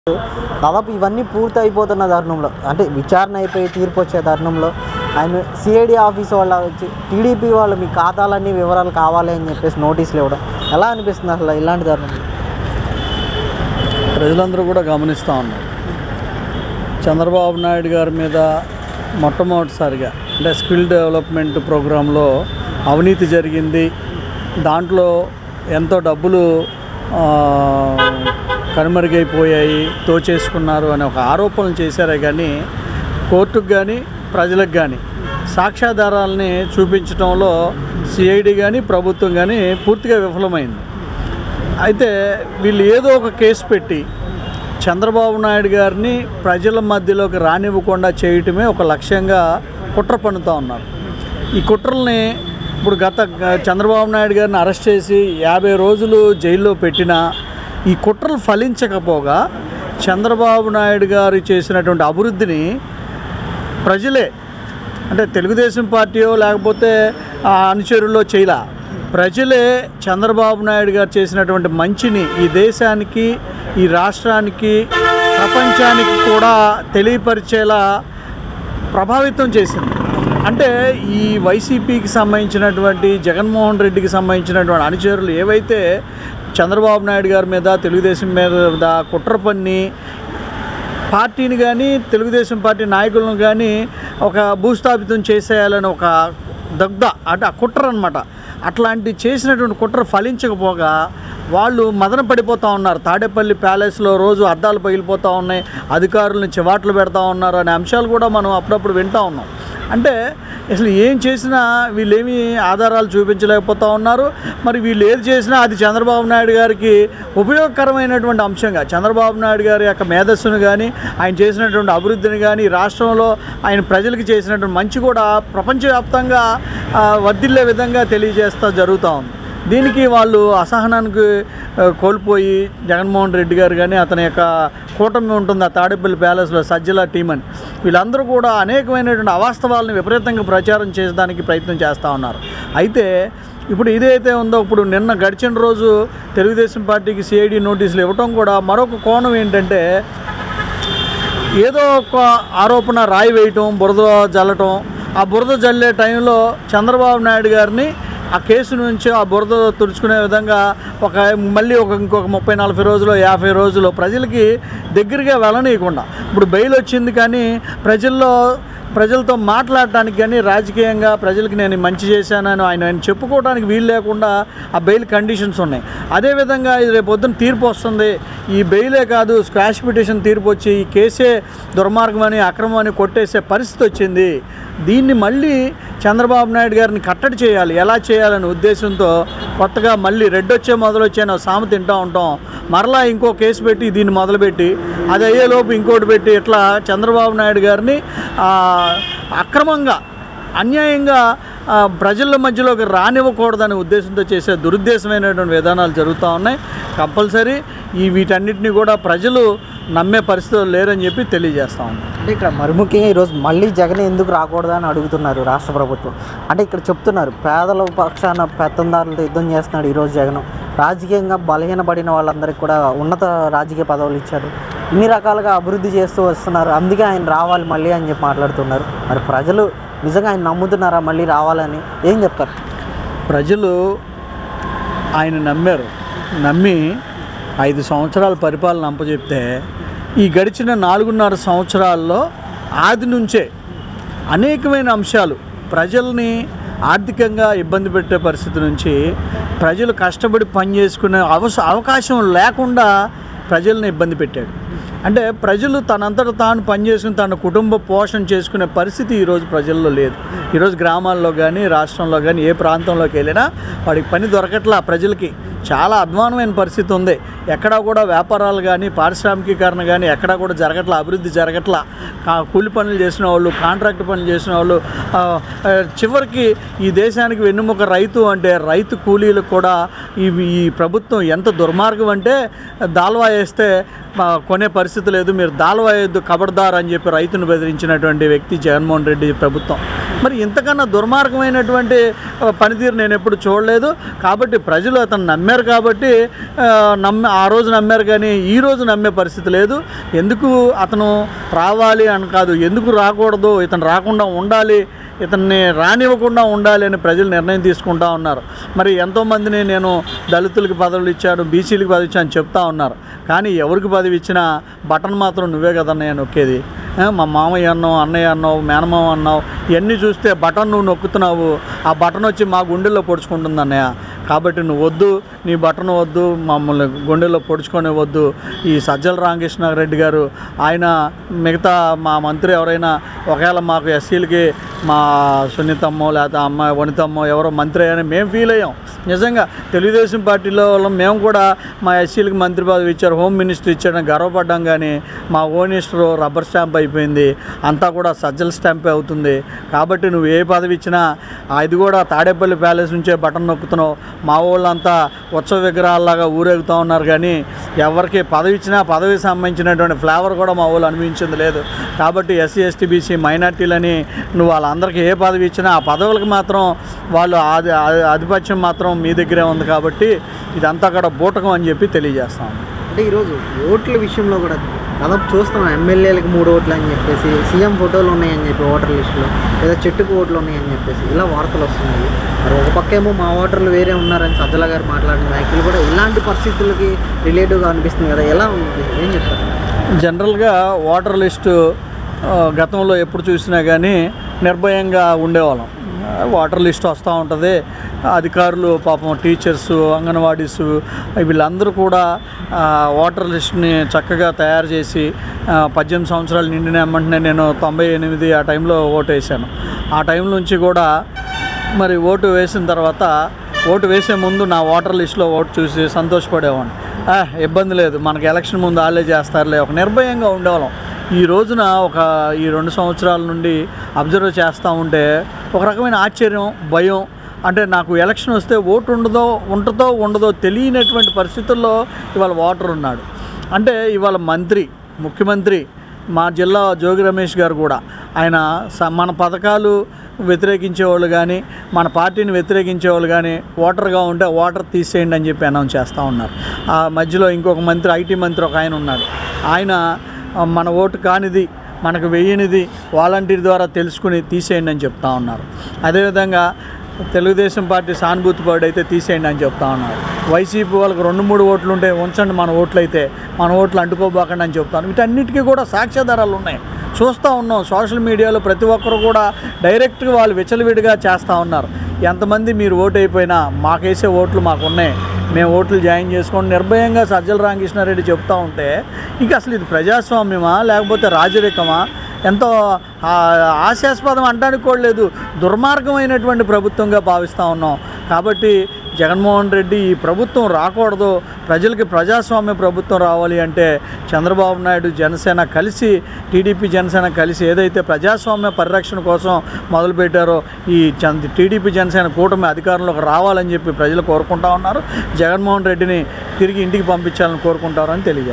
దాదాపు ఇవన్నీ పూర్తి అయిపోతున్న తరుణంలో అంటే విచారణ అయిపోయి తీర్పు వచ్చే తరుణంలో ఆయన సిఐడి ఆఫీస్ వాళ్ళ వచ్చి టీడీపీ వాళ్ళు మీ ఖాతాలన్నీ వివరాలు కావాలి అని చెప్పేసి నోటీసులు ఇవ్వడం ఎలా అనిపిస్తుంది అసలు ఇలాంటి తరుణంలో ప్రజలందరూ కూడా గమనిస్తూ ఉన్నారు చంద్రబాబు నాయుడు గారి మీద మొట్టమొదటిసారిగా అంటే స్కిల్ డెవలప్మెంట్ ప్రోగ్రాంలో అవినీతి జరిగింది దాంట్లో ఎంతో డబ్బులు ఆ, కనుమరుగైపోయాయి దోచేసుకున్నారు అనే ఒక ఆరోపణలు చేశారే కానీ కోర్టుకు కానీ ప్రజలకు కానీ సాక్ష్యాధారాలని చూపించడంలో సిఐడి కానీ ప్రభుత్వం కానీ పూర్తిగా విఫలమైంది అయితే వీళ్ళు ఏదో ఒక కేసు పెట్టి చంద్రబాబు నాయుడు గారిని ప్రజల మధ్యలోకి రానివ్వకుండా చేయటమే ఒక లక్ష్యంగా కుట్ర పన్నుతూ ఉన్నారు ఈ కుట్రల్ని ఇప్పుడు గత గ- చంద్రబాబు నాయుడు గారిని అరెస్ట్ చేసి యాభై రోజులు జైల్లో పెట్టినా ఈ కుట్రలు ఫలించకపోగా చంద్రబాబు నాయుడు గారు చేసినటువంటి అభివృద్ధిని ప్రజలే అంటే తెలుగుదేశం పార్టీయో లేకపోతే ఆ అనుచరుల్లో చేయలా ప్రజలే చంద్రబాబు నాయుడు గారు చేసినటువంటి మంచిని ఈ దేశానికి ఈ రాష్ట్రానికి ప్రపంచానికి కూడా తెలియపరిచేలా ప్రభావితం చేసింది అంటే ఈ వైసీపీకి సంబంధించినటువంటి జగన్మోహన్ రెడ్డికి సంబంధించినటువంటి అనుచరులు ఏవైతే చంద్రబాబు నాయుడు గారి మీద తెలుగుదేశం మీద కుట్ర పన్ని పార్టీని కానీ తెలుగుదేశం పార్టీ నాయకులను కానీ ఒక భూస్థాపితం చేసేయాలని ఒక దగ్ధ అంటే ఆ కుట్ర అనమాట అట్లాంటి చేసినటువంటి కుట్ర ఫలించకపోగా వాళ్ళు మదన పడిపోతూ ఉన్నారు తాడేపల్లి ప్యాలెస్లో రోజు అద్దాలు పగిలిపోతూ ఉన్నాయి అధికారులను చివాట్లు పెడతా ఉన్నారు అనే అంశాలు కూడా మనం అప్పుడప్పుడు వింటూ ఉన్నాం అంటే అసలు ఏం చేసినా వీళ్ళేమి ఆధారాలు చూపించలేకపోతా ఉన్నారు మరి వీళ్ళు ఏది చేసినా అది చంద్రబాబు నాయుడు గారికి ఉపయోగకరమైనటువంటి అంశంగా చంద్రబాబు నాయుడు గారి యొక్క మేధస్సును కానీ ఆయన చేసినటువంటి అభివృద్ధిని కానీ రాష్ట్రంలో ఆయన ప్రజలకు చేసినటువంటి మంచి కూడా ప్రపంచవ్యాప్తంగా ఆ, వర్ధిల్లే విధంగా తెలియజేస్తూ జరుగుతూ ఉంది దీనికి వాళ్ళు అసహనానికి ఆ, కోల్పోయి జగన్మోహన్ రెడ్డి గారు కానీ అతని యొక్క కూటమి ఉంటుంది ఆ తాడేపల్లి ప్యాలెస్లో సజ్జల టీం అని వీళ్ళందరూ కూడా అనేకమైనటువంటి అవాస్తవాలను విపరీతంగా ప్రచారం చేయడానికి ప్రయత్నం చేస్తూ ఉన్నారు అయితే ఇప్పుడు ఇదైతే ఉందో ఇప్పుడు నిన్న గడిచిన రోజు తెలుగుదేశం పార్టీకి సిఐడి నోటీసులు ఇవ్వటం కూడా మరొక కోణం ఏంటంటే ఏదో ఒక ఆరోపణ రాయి వేయటం బురద జల్లటం ఆ బురద జల్లే టైంలో చంద్రబాబు నాయుడు గారిని ఆ కేసు నుంచి ఆ బురద తుడుచుకునే విధంగా ఒక మళ్ళీ ఒక ఇంకొక ముప్పై నలభై రోజులు యాభై రోజులు ప్రజలకి దగ్గరగా వెళ్ళనీయకుండా ఇప్పుడు బెయిల్ వచ్చింది కానీ ప్రజల్లో ప్రజలతో మాట్లాడటానికి కానీ రాజకీయంగా ప్రజలకి నేను మంచి చేశానని ఆయన ఆయన చెప్పుకోవడానికి వీలు లేకుండా ఆ బెయిల్ కండిషన్స్ ఉన్నాయి అదేవిధంగా ఇది రేపు పొద్దున్న తీర్పు వస్తుంది ఈ బెయిలే కాదు స్క్వాష్ పిటిషన్ తీర్పు వచ్చి ఈ కేసే దుర్మార్గమని అక్రమని కొట్టేసే పరిస్థితి వచ్చింది దీన్ని మళ్ళీ చంద్రబాబు నాయుడు గారిని కట్టడి చేయాలి ఎలా చేయాలనే ఉద్దేశంతో కొత్తగా మళ్ళీ రెడ్ వచ్చే మొదలు వచ్చే సామెత తింటూ ఉంటాం మరలా ఇంకో కేసు పెట్టి దీన్ని మొదలుపెట్టి అది అయ్యేలోపు ఇంకోటి పెట్టి ఇట్లా చంద్రబాబు నాయుడు గారిని ఆ, అక్రమంగా అన్యాయంగా ఆ, ప్రజల మధ్యలోకి రానివ్వకూడదనే ఉద్దేశంతో చేసే దురుద్దేశమైనటువంటి విధానాలు జరుగుతూ ఉన్నాయి కంపల్సరీ ఈ వీటన్నిటిని కూడా ప్రజలు నమ్మే పరిస్థితులు లేరని చెప్పి తెలియజేస్తా ఉన్నాం అంటే ఇక్కడ మరి ముఖ్యంగా ఈరోజు మళ్ళీ జగన్ ఎందుకు రాకూడదని అడుగుతున్నారు రాష్ట్ర ప్రభుత్వం అంటే ఇక్కడ చెప్తున్నారు పేదల పక్షాన పెత్తందారులతో యుద్ధం చేస్తున్నాడు ఈరోజు జగన్ రాజకీయంగా బలహీనపడిన వాళ్ళందరికీ కూడా ఉన్నత రాజకీయ పదవులు ఇచ్చారు ఇన్ని రకాలుగా అభివృద్ధి చేస్తూ వస్తున్నారు అందుకే ఆయన రావాలి మళ్ళీ అని చెప్పి మాట్లాడుతున్నారు మరి ప్రజలు నిజంగా ఆయన నమ్ముతున్నారా మళ్ళీ రావాలని ఏం చెప్తారు ప్రజలు ఆయన నమ్మారు నమ్మి ఐదు సంవత్సరాల పరిపాలన అప్పచెప్తే ఈ గడిచిన నాలుగున్నర సంవత్సరాల్లో ఆది నుంచే అనేకమైన అంశాలు ప్రజల్ని ఆర్థికంగా ఇబ్బంది పెట్టే పరిస్థితి నుంచి ప్రజలు కష్టపడి పని చేసుకునే అవస అవకాశం లేకుండా ప్రజల్ని ఇబ్బంది పెట్టాడు అంటే ప్రజలు తనంతట తాను పనిచేసుకుని తన కుటుంబ పోషణ చేసుకునే పరిస్థితి ఈరోజు ప్రజల్లో లేదు ఈరోజు గ్రామాల్లో కానీ రాష్ట్రంలో కానీ ఏ ప్రాంతంలోకి వెళ్ళినా వాడికి పని దొరకట్లా ప్రజలకి చాలా అధ్వానమైన పరిస్థితి ఉంది ఎక్కడా కూడా వ్యాపారాలు కానీ పారిశ్రామికీకరణ కానీ ఎక్కడా కూడా జరగట్లా అభివృద్ధి జరగట్లా కా- కూలి పనులు చేసిన వాళ్ళు కాంట్రాక్ట్ పనులు చేసిన వాళ్ళు ఆ, ఆ, చివరికి ఈ దేశానికి వెన్నుముక రైతు అంటే రైతు కూలీలకు కూడా ఈ ఈ ప్రభుత్వం ఎంత దుర్మార్గం అంటే దాల్వా వేస్తే ఆ, కొనే పరిస్థితి లేదు మీరు దాల్వా వేయద్దు కబడ్దార్ అని చెప్పి రైతును బెదిరించినటువంటి వ్యక్తి జగన్మోహన్ రెడ్డి ప్రభుత్వం మరి ఇంతకన్నా దుర్మార్గమైనటువంటి ఆ, పనితీరు నేను ఎప్పుడు చూడలేదు కాబట్టి ప్రజలు అతను నమ్మారు కాబట్టి ఆ, నమ్మ ఆ రోజు నమ్మారు కానీ ఈ రోజు నమ్మే పరిస్థితి లేదు ఎందుకు అతను రావాలి అని కాదు ఎందుకు రాకూడదు ఇతను రాకుండా ఉండాలి ఇతన్ని రానివ్వకుండా ఉండాలి అని ప్రజలు నిర్ణయం తీసుకుంటా ఉన్నారు మరి ఎంతోమందిని నేను దళితులకి పదవులు ఇచ్చాను బీసీలకి పదవి ఇచ్చాను అని చెప్తా ఉన్నారు కానీ ఎవరికి పదవి ఇచ్చినా బటన్ మాత్రం నువ్వే కదన్నయ్య నొక్కేది ఆ, మా మామయ్య అన్నావు అన్నయ్య అన్నావు మేనమామ అన్నావు ఇవన్నీ చూస్తే బటన్ నువ్వు నొక్కుతున్నావు ఆ బటన్ వచ్చి మా గుండెల్లో పొడుచుకుంటుంది అన్నయ్య కాబట్టి నువ్వు వద్దు నీ బటన్ వద్దు మమ్మల్ని గుండెల్లో పొడుచుకొని వద్దు ఈ సజ్జల రామకృష్ణారెడ్డి గారు ఆయన మిగతా మా మంత్రి ఎవరైనా ఒకవేళ మాకు ఎస్సీలకి మా సునీతమ్మో లేకపోతే అమ్మ వనితమ్మో ఎవరో మంత్రి అని మేము ఫీల్ అయ్యాం నిజంగా తెలుగుదేశం పార్టీలో వాళ్ళం మేము కూడా మా ఎస్సీలకి మంత్రి పదవి ఇచ్చారు హోమ్ మినిస్టర్ ఇచ్చాడని గర్వపడ్డాం కానీ మా ఓనిస్టర్ రబ్బర్ స్టాంప్ అయిపోయింది అంతా కూడా సజ్జల స్టాంప్ అవుతుంది కాబట్టి నువ్వు ఏ పదవి ఇచ్చినా అది కూడా తాడేపల్లి ప్యాలెస్ నుంచే బటన్ నొక్కుతున్నావు మా వాళ్ళంతా ఉత్సవ విగ్రహాల్లాగా ఊరేగుతూ ఉన్నారు కానీ ఎవరికి పదవి ఇచ్చినా పదవికి సంబంధించినటువంటి ఫ్లేవర్ కూడా మా వాళ్ళు అనిపించింది లేదు కాబట్టి ఎస్సీ ఎస్టీ బీసీ మైనార్టీలని నువ్వు వాళ్ళందరికీ ఏ పదవి ఇచ్చినా ఆ పదవులకు మాత్రం వాళ్ళు ఆది ఆది- ఆధిపత్యం మాత్రం మీ దగ్గరే ఉంది కాబట్టి ఇదంతా కూడా బూటకం అని చెప్పి తెలియజేస్తాం అంటే ఈరోజు ఓట్ల విషయంలో కూడా దాదాపు చూస్తున్నాం ఎమ్మెల్యేలకు మూడు ఓట్లు అని చెప్పేసి సీఎం ఫోటోలు ఉన్నాయని చెప్పి ఓటర్ లిస్టులో లేదా చెట్టుకు ఓట్లు ఉన్నాయని చెప్పేసి ఇలా వార్తలు వస్తున్నాయి మరి ఒక పక్క ఏమో మా ఓటర్లు వేరే ఉన్నారని సజ్జల గారు మాట్లాడిన వ్యాఖ్యలు కూడా ఇలాంటి పరిస్థితులకి రిలేటివ్గా అనిపిస్తుంది కదా ఎలా ఉంది ఏం చెప్తారు జనరల్గా ఓటర్ లిస్టు ఆ, గతంలో ఎప్పుడు చూసినా కానీ నిర్భయంగా ఉండేవాళ్ళం ఆ, ఓటర్ లిస్ట్ వస్తూ ఉంటుంది అధికారులు పాపం టీచర్స్ అంగన్వాడీస్ వీళ్ళందరూ కూడా ఆ, ఓటర్ లిస్ట్ని చక్కగా తయారు చేసి ఆ, పద్దెనిమిది సంవత్సరాలు నిండిన వెంటనే నేను తొంభై ఎనిమిది ఆ టైంలో ఓటు వేశాను ఆ టైం నుంచి కూడా మరి ఓటు వేసిన తర్వాత ఓటు వేసే ముందు నా ఓటర్ లిస్ట్లో ఓటు చూసి సంతోషపడేవాడిని "ఆ, ఇబ్బంది లేదు మనకి ఎలక్షన్ ముందు వాళ్ళే చేస్తారులే ఒక నిర్భయంగా ఉండేవాళ్ళం ఈ రోజున ఒక ఈ రెండు సంవత్సరాల నుండి అబ్జర్వ్ చేస్తూ ఉంటే ఒక రకమైన ఆశ్చర్యం భయం అంటే నాకు ఎలక్షన్ వస్తే ఓటు ఉండదో ఉంటుందో ఉండదో తెలియనటువంటి పరిస్థితుల్లో ఇవాళ ఓటర్ ఉన్నాడు అంటే ఇవాళ మంత్రి ముఖ్యమంత్రి మా జిల్లా జోగి రమేష్ గారు కూడా ఆయన స- మన పథకాలు వ్యతిరేకించేవాళ్ళు కానీ మన పార్టీని వ్యతిరేకించేవాళ్ళు కానీ ఓటర్గా ఉంటే ఓటర్ తీసేయండి అని చెప్పి అనౌన్స్ చేస్తూ ఉన్నారు ఆ మధ్యలో ఇంకొక మంత్రి ఐటీ మంత్రి ఒక ఆయన ఉన్నాడు ఆయన ఆ, మన ఓటు కానిది మనకు వెయ్యనిది వాలంటీర్ ద్వారా తెలుసుకుని తీసేయండి అని చెప్తా ఉన్నారు అదేవిధంగా తెలుగుదేశం పార్టీ సానుభూతి పరుడు అయితే తీసేయండి అని చెప్తా ఉన్నారు వైసీపీ వాళ్ళకి రెండు మూడు ఓట్లు ఉంటే ఉంచండి మన ఓట్లు అయితే మన ఓట్లు అంటుకోబాకండి అని చెప్తాను వీటన్నిటికీ కూడా సాక్ష్యాధారాలు ఉన్నాయి చూస్తూ ఉన్నాం సోషల్ మీడియాలో ప్రతి ఒక్కరు కూడా డైరెక్ట్గా వాళ్ళు విచలవిడిగా చేస్తూ ఉన్నారు ఎంతమంది మీరు ఓటు అయిపోయినా మాకేసే ఓట్లు మాకు ఉన్నాయి మేము ఓట్లు జాయిన్ చేసుకొని నిర్భయంగా సజ్జల రామకృష్ణారెడ్డి చెప్తా ఉంటే ఇక అసలు ఇది ప్రజాస్వామ్యమా లేకపోతే రాజరికమా ఎంతో ఆ, హాస్యాస్పదం అంటానికి కూడా లేదు దుర్మార్గమైనటువంటి ప్రభుత్వంగా భావిస్తూ ఉన్నాం కాబట్టి జగన్మోహన్ రెడ్డి ఈ ప్రభుత్వం రాకూడదు ప్రజలకి ప్రజాస్వామ్య ప్రభుత్వం రావాలి అంటే చంద్రబాబు నాయుడు జనసేన కలిసి టీడీపీ జనసేన కలిసి ఏదైతే ప్రజాస్వామ్య పరిరక్షణ కోసం మొదలుపెట్టారో ఈ చంద్ టీడీపీ జనసేన కూటమి అధికారంలోకి రావాలని చెప్పి ప్రజలు కోరుకుంటా ఉన్నారు జగన్మోహన్ రెడ్డిని తిరిగి ఇంటికి పంపించాలని కోరుకుంటారని తెలియజేస్తారు